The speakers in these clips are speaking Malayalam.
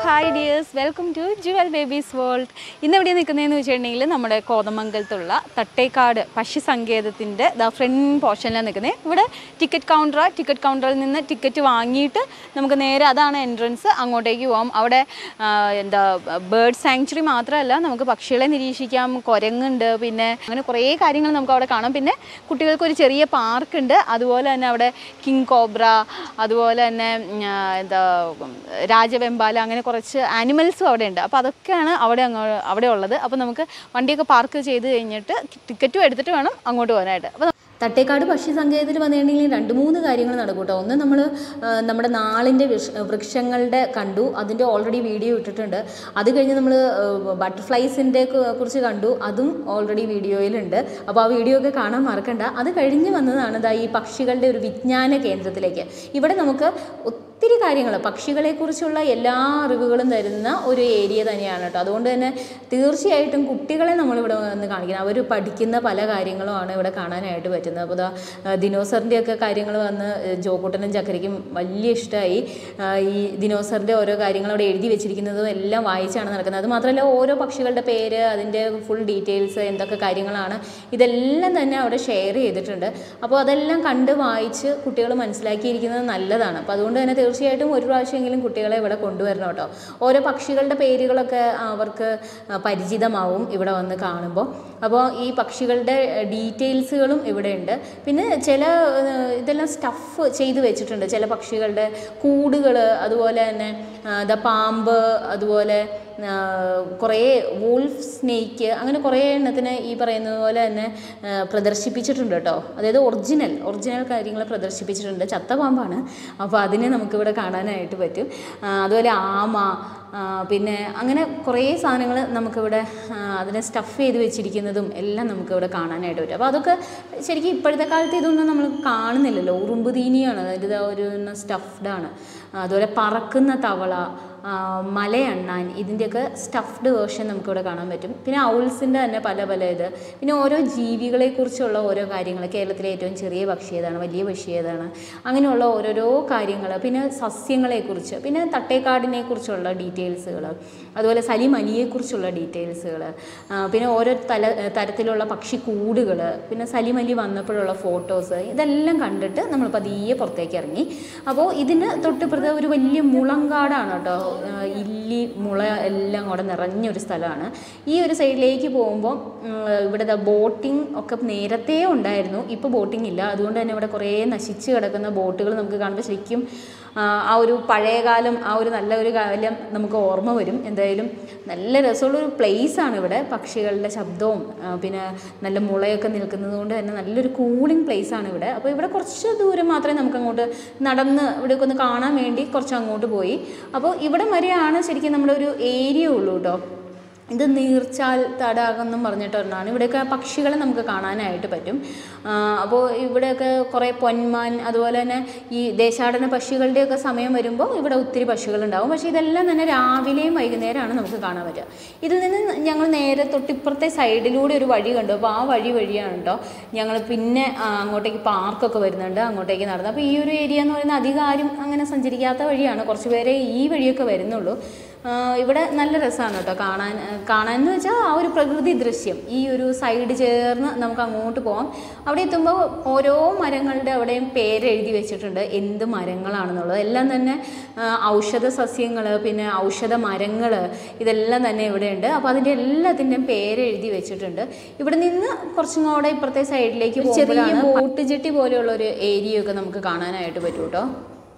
hi dears welcome to jewel babies world ഇന്ന് എവിടെ നിൽക്കുന്നതെന്ന് വെച്ചിട്ടുണ്ടെങ്കിൽ നമ്മുടെ കോതമംഗലത്തുള്ള തട്ടേക്കാട് പക്ഷി സങ്കേതത്തിൻ്റെ ദ ഫ്രണ്ട് പോർഷനിലാണ് നിൽക്കുന്നത് ഇവിടെ ടിക്കറ്റ് കൗണ്ടർ ടിക്കറ്റ് കൗണ്ടറിൽ നിന്ന് ടിക്കറ്റ് വാങ്ങിയിട്ട് നമുക്ക് നേരെ അതാണ് എൻട്രൻസ് അങ്ങോട്ടേക്ക് പോകാം അവിടെ ആ, എന്താ ബേർഡ് സാങ്ച്വറി മാത്രമല്ല നമുക്ക് പക്ഷികളെ നിരീക്ഷിക്കാം കുരങ്ങുണ്ട് പിന്നെ അങ്ങനെ കുറേ കാര്യങ്ങൾ നമുക്ക് അവിടെ കാണാം പിന്നെ കുട്ടികൾക്ക് ഒരു ചെറിയ പാർക്ക് ഉണ്ട് അതുപോലെ തന്നെ അവിടെ കിങ് കോബ്ര അതുപോലെ തന്നെ ഉം, ആ, എന്താ ഉം, രാജവെമ്പാല അങ്ങനെ കുറച്ച് ആനിമൽസും അവിടെ ഉണ്ട് അപ്പോൾ അതൊക്കെയാണ് അവിടെ അങ്ങോ അവിടെ ഉള്ളത് അപ്പോൾ നമുക്ക് വണ്ടിയൊക്കെ പാർക്ക് ചെയ്ത് കഴിഞ്ഞിട്ട് ടിക്കറ്റും എടുത്തിട്ട് വേണം അങ്ങോട്ട് പോകാനായിട്ട് അപ്പോൾ തട്ടേക്കാട് പക്ഷി സങ്കേതത്തിൽ വന്നിട്ടുണ്ടെങ്കിൽ രണ്ട് മൂന്ന് കാര്യങ്ങൾ നടക്കും കേട്ടോ ഒന്ന് നമ്മൾ നമ്മുടെ നാളിൻ്റെ വിഷ വൃക്ഷങ്ങളുടെ കണ്ടു അതിൻ്റെ ഓൾറെഡി വീഡിയോ ഇട്ടിട്ടുണ്ട് അത് കഴിഞ്ഞ് നമ്മൾ ബട്ടർഫ്ലൈസിൻ്റെ കുറിച്ച് കണ്ടു അതും ഓൾറെഡി വീഡിയോയിലുണ്ട് അപ്പോൾ ആ വീഡിയോ ഒക്കെ കാണാൻ മറക്കണ്ട അത് കഴിഞ്ഞ് വന്നതാണ് ഇതാ ഈ പക്ഷികളുടെ ഒരു വിജ്ഞാന കേന്ദ്രത്തിലേക്ക് ഇവിടെ നമുക്ക് ഒത്തിരി കാര്യങ്ങൾ പക്ഷികളെക്കുറിച്ചുള്ള എല്ലാ അറിവുകളും തരുന്ന ഒരു ഏരിയ തന്നെയാണ് കേട്ടോ അതുകൊണ്ട് തന്നെ തീർച്ചയായിട്ടും കുട്ടികളെ നമ്മളിവിടെ വന്ന് കാണിക്കണം അവർ പഠിക്കുന്ന പല കാര്യങ്ങളുമാണ് ഇവിടെ കാണാനായിട്ട് പറ്റുന്നത് അപ്പോൾ ഇതാ ദിനോസറിൻ്റെ ഒക്കെ കാര്യങ്ങൾ വന്ന് ജോക്കുട്ടനും ചക്കരയ്ക്കും വലിയ ഇഷ്ടമായി ഈ ദിനോസറിൻ്റെ ഓരോ കാര്യങ്ങൾ അവിടെ എഴുതി വെച്ചിരിക്കുന്നതും എല്ലാം വായിച്ചാണ് നടക്കുന്നത് അത് മാത്രമല്ല ഓരോ പക്ഷികളുടെ പേര് അതിൻ്റെ ഫുൾ ഡീറ്റെയിൽസ് എന്തൊക്കെ കാര്യങ്ങളാണ് ഇതെല്ലാം തന്നെ അവിടെ ഷെയർ ചെയ്തിട്ടുണ്ട് അപ്പോൾ അതെല്ലാം കണ്ട് വായിച്ച് കുട്ടികൾ മനസ്സിലാക്കിയിരിക്കുന്നത് നല്ലതാണ് അപ്പോൾ അതുകൊണ്ട് തന്നെ തീർച്ചയായിട്ടും ഒരു പ്രാവശ്യമെങ്കിലും കുട്ടികളെ ഇവിടെ കൊണ്ടുവരണം കേട്ടോ ഓരോ പക്ഷികളുടെ പേരുകളൊക്കെ അവർക്ക് പരിചിതമാവും ഇവിടെ വന്ന് കാണുമ്പോൾ അപ്പോൾ ഈ പക്ഷികളുടെ ഡീറ്റെയിൽസുകളും ഇവിടെ ഉണ്ട് പിന്നെ ചില ഏഹ്, ഇതെല്ലാം സ്റ്റഫ് ചെയ്ത് വെച്ചിട്ടുണ്ട് ചില പക്ഷികളുടെ കൂടുകൾ അതുപോലെ തന്നെ ദ പാമ്പ് അതുപോലെ ആ, കുറേ വൂൾഫ് സ്നേക്ക് അങ്ങനെ കുറേ എണ്ണത്തിന് ഈ പറയുന്നത് പോലെ തന്നെ ആ, പ്രദർശിപ്പിച്ചിട്ടുണ്ട് കേട്ടോ അതായത് ഒറിജിനൽ ഒറിജിനൽ കാര്യങ്ങൾ പ്രദർശിപ്പിച്ചിട്ടുണ്ട് ചത്ത പാമ്പാണ് അപ്പോൾ അതിനെ നമുക്കിവിടെ കാണാനായിട്ട് പറ്റും ആ, അതുപോലെ ആമ ആ, പിന്നെ അങ്ങനെ കുറേ സാധനങ്ങൾ നമുക്കിവിടെ ആ, അതിനെ സ്റ്റഫ് ചെയ്ത് വെച്ചിരിക്കുന്നതും എല്ലാം നമുക്കിവിടെ കാണാനായിട്ട് പറ്റും അപ്പോൾ അതൊക്കെ ശരിക്കും ഇപ്പോഴത്തെ കാലത്ത് ഇതൊന്നും നമ്മൾ കാണുന്നില്ലല്ലോ ഉറുമ്പ് തീനിയാണ് അതായത് ഇതാ ഒരു സ്റ്റഫ്ഡാണ് അതുപോലെ പറക്കുന്ന തവള ആ, മലയണ്ണാൻ ഇതിൻ്റെയൊക്കെ സ്റ്റഫ്ഡ് വേർഷൻ നമുക്കിവിടെ കാണാൻ പറ്റും പിന്നെ ഔൾസിൻ്റെ തന്നെ പല പല ഇത് പിന്നെ ഓരോ ജീവികളെക്കുറിച്ചുള്ള ഓരോ കാര്യങ്ങൾ കേരളത്തിലെ ഏറ്റവും ചെറിയ പക്ഷി ഏതാണ് വലിയ പക്ഷി ഏതാണ് അങ്ങനെയുള്ള ഓരോരോ കാര്യങ്ങൾ പിന്നെ സസ്യങ്ങളെക്കുറിച്ച് പിന്നെ തട്ടേക്കാടിനെ കുറിച്ചുള്ള ഡീറ്റെയിൽസുകൾ അതുപോലെ സലിം അലിയെക്കുറിച്ചുള്ള ഡീറ്റെയിൽസുകൾ പിന്നെ ഓരോ തല തരത്തിലുള്ള പക്ഷി കൂടുകൾ പിന്നെ സലിം അലി വന്നപ്പോഴുള്ള ഫോട്ടോസ് ഇതെല്ലാം കണ്ടിട്ട് നമ്മൾ പതിയെ പുറത്തേക്ക് ഇറങ്ങി അപ്പോൾ ഇതിന് തൊട്ടിപ്പുറത്ത് ഒരു വലിയ മുളങ്കാടാണ് കേട്ടോ ആ, ഇല്ലി മുള എല്ലാം കൂടെ നിറഞ്ഞൊരു സ്ഥലമാണ് ഈ ഒരു സൈഡിലേക്ക് പോകുമ്പോൾ ഇവിടെ ബോട്ടിംഗ് ഒക്കെ നേരത്തെ ഉണ്ടായിരുന്നു ഇപ്പോൾ ബോട്ടിംഗ് ഇല്ല അതുകൊണ്ട് തന്നെ ഇവിടെ കുറേ നശിച്ച് കിടക്കുന്ന ബോട്ടുകൾ നമുക്ക് കാണുമ്പോൾ ശരിക്കും ആ, ആ ഒരു പഴയകാലം ആ ഒരു നല്ല ഒരു കാലം നമുക്ക് ഓർമ്മ വരും എന്തായാലും നല്ല രസമുള്ളൊരു പ്ലേസാണ് ഇവിടെ പക്ഷികളുടെ ശബ്ദവും ആ, പിന്നെ നല്ല മുളയൊക്കെ നിൽക്കുന്നത് കൊണ്ട് തന്നെ നല്ലൊരു കൂളിംഗ് പ്ലേസാണ് ഇവിടെ അപ്പോൾ ഇവിടെ കുറച്ച് ദൂരം മാത്രമേ നമുക്ക് അങ്ങോട്ട് നടന്ന് ഇവിടെയൊക്കെ ഒന്ന് കാണാൻ വേണ്ടി കുറച്ച് അങ്ങോട്ട് പോയി അപ്പോൾ ഇവിടെ വരെയാണ് ശരിക്കും നമ്മുടെ ഒരു ഏരിയ ഉള്ളൂ കേട്ടോ ഇത് നീർച്ചാൽ തടാകം എന്നും പറഞ്ഞിട്ട് ഒരെണ്ണമാണ് ഇവിടെയൊക്കെ പക്ഷികളെ നമുക്ക് കാണാനായിട്ട് പറ്റും ആ, അപ്പോൾ ഇവിടെയൊക്കെ കുറേ പൊന്മാൻ അതുപോലെ തന്നെ ഈ ദേശാടന പക്ഷികളുടെയൊക്കെ സമയം വരുമ്പോൾ ഇവിടെ ഒത്തിരി പക്ഷികളുണ്ടാവും പക്ഷേ ഇതെല്ലാം തന്നെ രാവിലെയും വൈകുന്നേരമാണ് നമുക്ക് കാണാൻ പറ്റുക ഇതിൽ നിന്ന് ഞങ്ങൾ നേരെ തൊട്ടിപ്പുറത്തെ സൈഡിലൂടെ ഒരു വഴി കണ്ടു അപ്പോൾ ആ വഴി വഴിയാണ് കേട്ടോ ഞങ്ങൾ പിന്നെ ആ, അങ്ങോട്ടേക്ക് പാർക്കൊക്കെ വരുന്നുണ്ട് അങ്ങോട്ടേക്ക് നടന്നു അപ്പോൾ ഈ ഒരു ഏരിയ എന്ന് പറയുന്നത് അധികം ആരും അങ്ങനെ സഞ്ചരിക്കാത്ത വഴിയാണ് കുറച്ച് പേരെ ഈ വഴിയൊക്കെ വരുന്നുള്ളൂ ആ, ഇവിടെ നല്ല രസമാണ് കേട്ടോ കാണാൻ കാണാൻ എന്ന് വെച്ചാൽ ആ ഒരു പ്രകൃതി ദൃശ്യം ഈ ഒരു സൈഡ് ചേർന്ന് നമുക്ക് അങ്ങോട്ട് പോകാം അവിടെ എത്തുമ്പോൾ ഓരോ മരങ്ങളുടെ അവിടെയും പേരെഴുതി വെച്ചിട്ടുണ്ട് എന്ത് മരങ്ങളാണെന്നുള്ളത് എല്ലാം തന്നെ ആ, ഔഷധ സസ്യങ്ങൾ പിന്നെ ഔഷധ മരങ്ങൾ ഇതെല്ലാം തന്നെ ഇവിടെയുണ്ട് അപ്പോൾ അതിൻ്റെ എല്ലാത്തിൻ്റെയും പേരെഴുതി വെച്ചിട്ടുണ്ട് ഇവിടെ നിന്ന് കുറച്ചും കൂടെ ഇപ്പുറത്തെ സൈഡിലേക്ക് ചെറിയ ബോട്ട് ജെട്ടി പോലെയുള്ള ഒരു ഏരിയ ഒക്കെ നമുക്ക് കാണാനായിട്ട് പറ്റും കേട്ടോ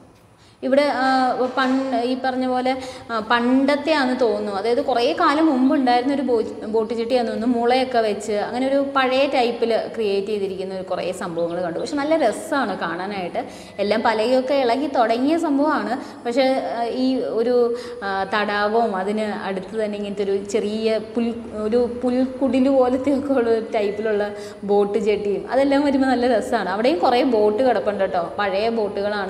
ഇവിടെ ആ, പണ്ട് ഈ പറഞ്ഞ പോലെ ആ, പണ്ടത്തെയാന്ന് തോന്നുന്നു അതായത് കുറേ കാലം മുമ്പ് ഉണ്ടായിരുന്ന ഒരു ബോ ബോട്ട് ചെട്ടിയാന്ന് തോന്നുന്നു മുളയൊക്കെ വെച്ച് അങ്ങനെ ഒരു പഴയ ടൈപ്പിൽ ക്രിയേറ്റ് ചെയ്തിരിക്കുന്ന ഒരു കുറേ സംഭവങ്ങൾ കണ്ടു പക്ഷെ നല്ല രസമാണ് കാണാനായിട്ട് എല്ലാം പലയൊക്കെ ഇളകി തുടങ്ങിയ സംഭവമാണ് പക്ഷേ ആ, ഈ ഒരു ആ, തടാകവും അതിന് അടുത്ത് തന്നെ ഇങ്ങനത്തെ ഒരു ചെറിയ പുൽ ഒരു പുൽക്കുടിൽ പോലത്തെ ഒക്കെ ഉള്ള ഒരു ടൈപ്പിലുള്ള ബോട്ട് ചെട്ടിയും അതെല്ലാം വരുമ്പോൾ നല്ല രസമാണ് അവിടെയും കുറേ ബോട്ട് കിടപ്പുണ്ട് കേട്ടോ പഴയ ബോട്ടുകളാണ്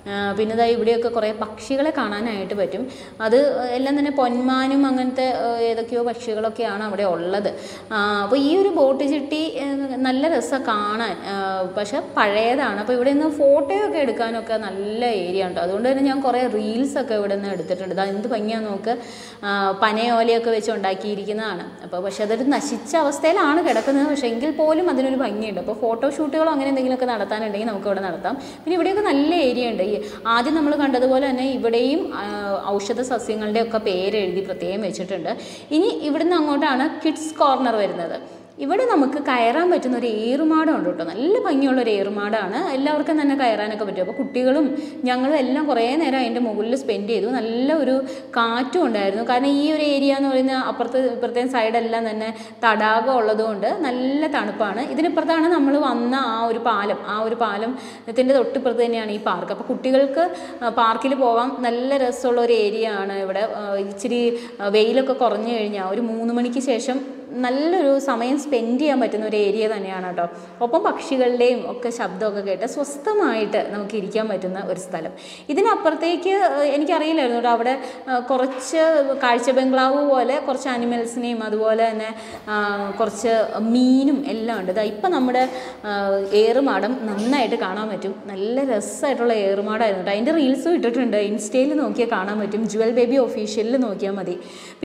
പിന്നെ ഇതാ ഇവിടെയൊക്കെ കുറേ പക്ഷികളെ കാണാനായിട്ട് പറ്റും അത് എല്ലാം തന്നെ പൊന്മാനും അങ്ങനത്തെ ആ, ഏതൊക്കെയോ പക്ഷികളൊക്കെയാണ് അവിടെ ഉള്ളത് അപ്പോൾ ഈ ഒരു ബോട്ട് ചിട്ടി ആ, നല്ല രസം കാണാൻ ആ, പക്ഷെ പഴയതാണ് അപ്പോൾ ഇവിടെ നിന്ന് ഫോട്ടോയൊക്കെ എടുക്കാനൊക്കെ നല്ല ഏരിയ ഉണ്ട് അതുകൊണ്ട് തന്നെ ഞാൻ കുറേ റീൽസൊക്കെ ഇവിടെ നിന്ന് എടുത്തിട്ടുണ്ട് ഇതാ എന്ത് ഭംഗിയാന്ന് നോക്ക് ആ, പനയോലയൊക്കെ വെച്ച് ഉണ്ടാക്കിയിരിക്കുന്നതാണ് അപ്പോൾ പക്ഷെ അതൊരു നശിച്ച അവസ്ഥയിലാണ് കിടക്കുന്നത് പക്ഷേ എങ്കിൽ പോലും അതിനൊരു ഭംഗിയുണ്ട് അപ്പോൾ ഫോട്ടോഷൂട്ടുകളോ അങ്ങനെ എന്തെങ്കിലുമൊക്കെ നടത്താനുണ്ടെങ്കിൽ നമുക്ക് ഇവിടെ നടത്താം പിന്നെ ഇവിടെയൊക്കെ നല്ല ഏരിയ ഉണ്ട് ഈ ആദ്യം നമ്മൾ കണ്ടതുപോലെ തന്നെ ഇവിടെയും ആ, ഔഷധ സസ്യങ്ങളുടെ ഒക്കെ പേര് എഴുതി പ്രത്യേകം വെച്ചിട്ടുണ്ട് ഇനി ഇവിടുന്ന് അങ്ങോട്ടാണ് കിഡ്സ് കോർണർ വരുന്നത് ഇവിടെ നമുക്ക് കയറാൻ പറ്റുന്ന ഒരു ഏറുമാടമുണ്ട് കേട്ടോ നല്ല ഭംഗിയുള്ള ഒരു ഏറുമാടാണ് എല്ലാവർക്കും തന്നെ കയറാനൊക്കെ പറ്റും അപ്പോൾ കുട്ടികളും ഞങ്ങളും എല്ലാം കുറേ നേരം അതിൻ്റെ മുകളിൽ സ്പെൻഡ് ചെയ്തു നല്ല ഒരു കാറ്റും ഉണ്ടായിരുന്നു കാരണം ഈ ഒരു ഏരിയ എന്ന് പറയുന്ന അപ്പുറത്ത് ഇപ്പുറത്തെ സൈഡെല്ലാം തന്നെ തടാകം ഉള്ളതുകൊണ്ട് നല്ല തണുപ്പാണ് ഇതിനിപ്പുറത്താണ് നമ്മൾ വന്ന ആ ഒരു പാലം ആ ഒരു പാലത്തിൻ്റെ തൊട്ടിപ്പുറത്ത് തന്നെയാണ് ഈ പാർക്ക് അപ്പോൾ കുട്ടികൾക്ക് പാർക്കിൽ പോകാൻ നല്ല രസമുള്ള ഒരു ഏരിയ ആണ് ഇവിടെ ആ, ഇച്ചിരി ആ, വെയിലൊക്കെ കുറഞ്ഞു കഴിഞ്ഞാൽ ഒരു മൂന്ന് മണിക്ക് ശേഷം നല്ലൊരു സമയം സ്പെൻഡ് ചെയ്യാൻ പറ്റുന്ന ഒരു ഏരിയ തന്നെയാണ് കേട്ടോ ഒപ്പം പക്ഷികളുടെയും ഒക്കെ ശബ്ദമൊക്കെ കേട്ട് സ്വസ്ഥമായിട്ട് നമുക്ക് ഇരിക്കാൻ പറ്റുന്ന ഒരു സ്ഥലം ഇതിനപ്പുറത്തേക്ക് ഏഹ്, എനിക്കറിയില്ലായിരുന്നു കേട്ടോ അവിടെ ഏഹ്, കുറച്ച് കാഴ്ച ബംഗ്ലാവ് പോലെ കുറച്ച് അനിമൽസിനെയും അതുപോലെ തന്നെ ആ, കുറച്ച് മീനും എല്ലാം ഉണ്ട് ഇതാ ഇപ്പം നമ്മുടെ ആ, ഏറുമാടം നന്നായിട്ട് കാണാൻ പറ്റും നല്ല രസമായിട്ടുള്ള ഏറുമാടമായിരുന്നു കേട്ടോ അതിൻ്റെ റീൽസും ഇട്ടിട്ടുണ്ട് ഇൻസ്റ്റയിൽ നോക്കിയാൽ കാണാൻ പറ്റും ജുവൽ ബേബി ഒഫീഷ്യലിൽ നോക്കിയാൽ മതി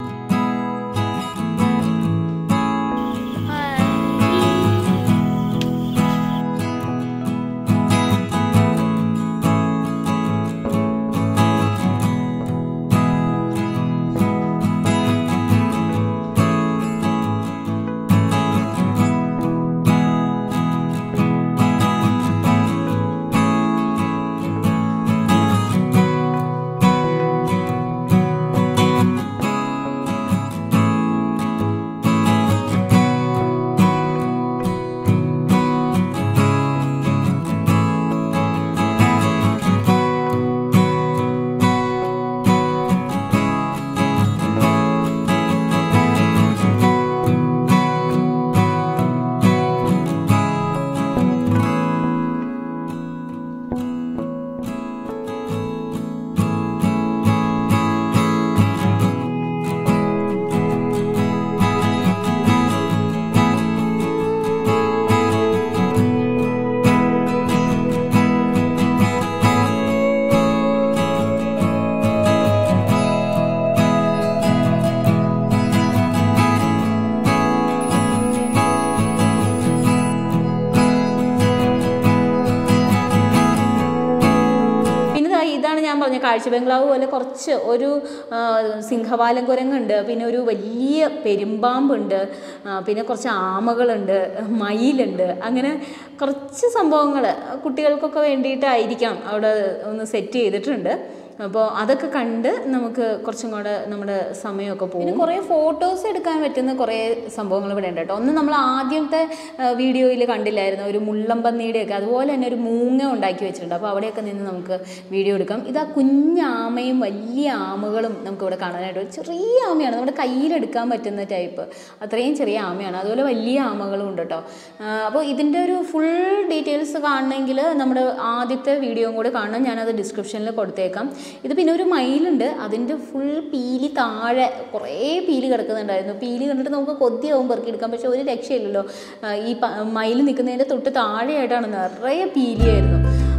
പിന്നെ ദാ ഇതാണ് ഞാൻ പറഞ്ഞ കാഴ്ച ബംഗ്ലാവ് പോലെ കുറച്ച് ഒരു ആ, സിംഹവാലം കുരങ്ങുണ്ട് പിന്നെ ഒരു വലിയ പെരുമ്പാമ്പുണ്ട് ആ, പിന്നെ കുറച്ച് ആമകളുണ്ട് മയിലുണ്ട് അങ്ങനെ കുറച്ച് സംഭവങ്ങൾ കുട്ടികൾക്കൊക്കെ വേണ്ടിയിട്ടായിരിക്കാം അവിടെ ഒന്ന് സെറ്റ് ചെയ്തിട്ടുണ്ട് അപ്പോൾ അതൊക്കെ കണ്ട് നമുക്ക് കുറച്ചും കൂടെ നമ്മുടെ സമയമൊക്കെ പോകും പിന്നെ കുറേ ഫോട്ടോസ് എടുക്കാൻ പറ്റുന്ന കുറേ സംഭവങ്ങൾ ഇവിടെ ഉണ്ട് കേട്ടോ ഒന്ന് നമ്മൾ ആദ്യത്തെ വീഡിയോയിൽ കണ്ടില്ലായിരുന്നു ഒരു മുള്ളമ്പന്നിയുടെയൊക്കെ അതുപോലെ തന്നെ ഒരു മൂങ്ങ ഉണ്ടാക്കി വെച്ചിട്ടുണ്ട് അപ്പോൾ അവിടെയൊക്കെ നിന്ന് നമുക്ക് വീഡിയോ എടുക്കാം ഇതാ കുഞ്ഞാമയും വലിയ ആമകളും നമുക്ക് ഇവിടെ കാണാനായിട്ട് ഒരു ചെറിയ ആമയാണ് നമ്മുടെ കയ്യിലെടുക്കാൻ പറ്റുന്ന ടൈപ്പ് അത്രയും ചെറിയ ആമയാണ് അതുപോലെ വലിയ ആമകളും ഉണ്ട് കേട്ടോ അപ്പോൾ ഇതിൻ്റെ ഒരു ഫുൾ ഡീറ്റെയിൽസ് കാണണമെങ്കിൽ നമ്മുടെ ആദ്യത്തെ വീഡിയോയും കൂടെ കാണണം ഞാനത് ഡിസ്ക്രിപ്ഷനിൽ കൊടുത്തേക്കാം ഇത് പിന്നെ ഒരു മയിലുണ്ട് അതിൻ്റെ ഫുൾ പീലി താഴെ കുറേ പീലി കിടക്കുന്നുണ്ടായിരുന്നു പീലി കണ്ടിട്ട് നമുക്ക് കൊതിയാവും പെറുക്കിയെടുക്കാം പക്ഷെ ഒരു രക്ഷയില്ലല്ലോ ആ, ഈ പ- മയിൽ നിൽക്കുന്നതിൻ്റെ തൊട്ട് താഴെയായിട്ടാണ് നിറയെ പീലിയായിരുന്നു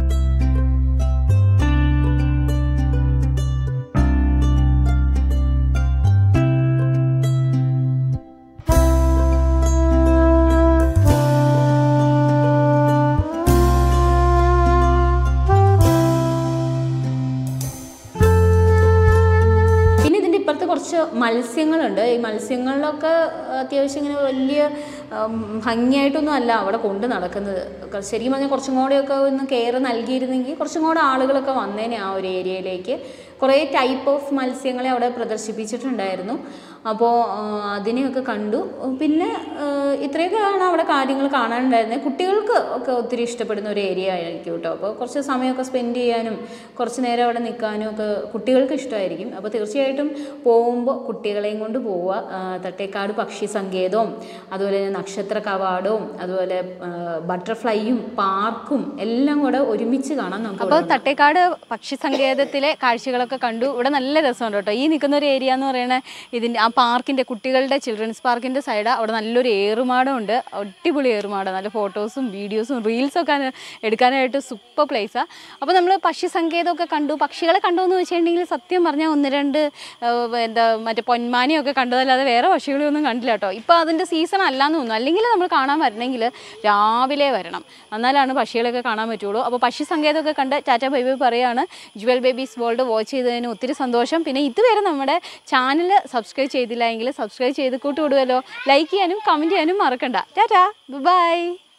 പിന്നെ ഇതിൻ്റെ ഇപ്പുറത്ത് കുറച്ച് മത്സ്യങ്ങളുണ്ട് ഈ മത്സ്യങ്ങളിലൊക്കെ അത്യാവശ്യം ഇങ്ങനെ വലിയ ഉം, ഭംഗിയായിട്ടൊന്നും അല്ല അവിടെ കൊണ്ട് നടക്കുന്നത് ക- ശരിക്കും പറഞ്ഞാൽ കുറച്ചും കൂടെയൊക്കെ ഒന്ന് കെയർ നൽകിയിരുന്നെങ്കിൽ കുറച്ചും കൂടെ ആളുകളൊക്കെ വന്നേനെ ആ ഒരു ഏരിയയിലേക്ക് കുറേ ടൈപ്പ് ഓഫ് മത്സ്യങ്ങളെ അവിടെ പ്രദർശിപ്പിച്ചിട്ടുണ്ടായിരുന്നു അപ്പോൾ ആ, അതിനെയൊക്കെ കണ്ടു പിന്നെ ആ, ഇത്രയൊക്കെയാണ് അവിടെ കാര്യങ്ങൾ കാണാനുണ്ടായിരുന്നത് കുട്ടികൾക്ക് ഒക്കെ ഒത്തിരി ഇഷ്ടപ്പെടുന്ന ഒരു ഏരിയ ആയിരിക്കും കേട്ടോ അപ്പോൾ കുറച്ച് സമയമൊക്കെ സ്പെൻഡ് ചെയ്യാനും കുറച്ച് നേരം അവിടെ നിൽക്കാനും ഒക്കെ കുട്ടികൾക്ക് ഇഷ്ടമായിരിക്കും അപ്പോൾ തീർച്ചയായിട്ടും പോകുമ്പോൾ കുട്ടികളെയും കൊണ്ട് പോവുക ആ, തട്ടേക്കാട് പക്ഷി സങ്കേതവും അതുപോലെ തന്നെ നക്ഷത്ര കവാടവും അതുപോലെ ബട്ടർഫ്ലൈയും പാർക്കും എല്ലാം കൂടെ ഒരുമിച്ച് കാണാൻ നമുക്ക് അപ്പോൾ തട്ടേക്കാട് പക്ഷി സങ്കേതത്തിലെ കാഴ്ചകളൊക്കെ കണ്ടു ഇവിടെ നല്ല രസമുണ്ട് കേട്ടോ ഈ നിൽക്കുന്ന ഒരു ഏരിയ എന്ന് പറയുന്നത് ഇതിൻ്റെ ആ പാർക്കിൻ്റെ കുട്ടികളുടെ ചിൽഡ്രൻസ് പാർക്കിൻ്റെ സൈഡ് അവിടെ നല്ലൊരു ഏറുമാടം ഉണ്ട് അടിപൊളി ഏറുമാടം നല്ല ഫോട്ടോസും വീഡിയോസും റീൽസൊക്കെ എടുക്കാനായിട്ട് സൂപ്പർ പ്ലേസാണ് അപ്പോൾ നമ്മൾ പക്ഷി സങ്കേതമൊക്കെ കണ്ടു പക്ഷികളെ കണ്ടു എന്ന് വെച്ചിട്ടുണ്ടെങ്കിൽ സത്യം പറഞ്ഞാൽ ഒന്ന് രണ്ട് ആ, എന്താ മറ്റേ പൊന്മാനിയൊക്കെ കണ്ടതല്ലാതെ വേറെ പക്ഷികളൊന്നും കണ്ടില്ല കേട്ടോ ഇപ്പോൾ അതിൻ്റെ സീസൺ അല്ലാന്ന് തോന്നുന്നു അല്ലെങ്കിൽ നമ്മൾ കാണാൻ വരണമെങ്കിൽ രാവിലെ വരണം എന്നാലാണ് പക്ഷികളൊക്കെ കാണാൻ പറ്റുള്ളൂ അപ്പോൾ പക്ഷി സങ്കേതമൊക്കെ കണ്ട് ടാറ്റ ബൈ ബൈ പറയാണ് ജുവൽ ബേബീസ് വേൾഡ് വാച്ച് ചെയ്തതിന് ഒത്തിരി സന്തോഷം പിന്നെ ഇതുവരെ നമ്മുടെ ചാനൽ സബ്സ്ക്രൈബ് ചെയ്തില്ല എങ്കിൽ സബ്സ്ക്രൈബ് ചെയ്ത് കൂട്ടുവിടുമല്ലോ ലൈക്ക് ചെയ്യാനും കമൻറ്റ് ചെയ്യാനും മറക്കണ്ട ടാറ്റാ ബൈ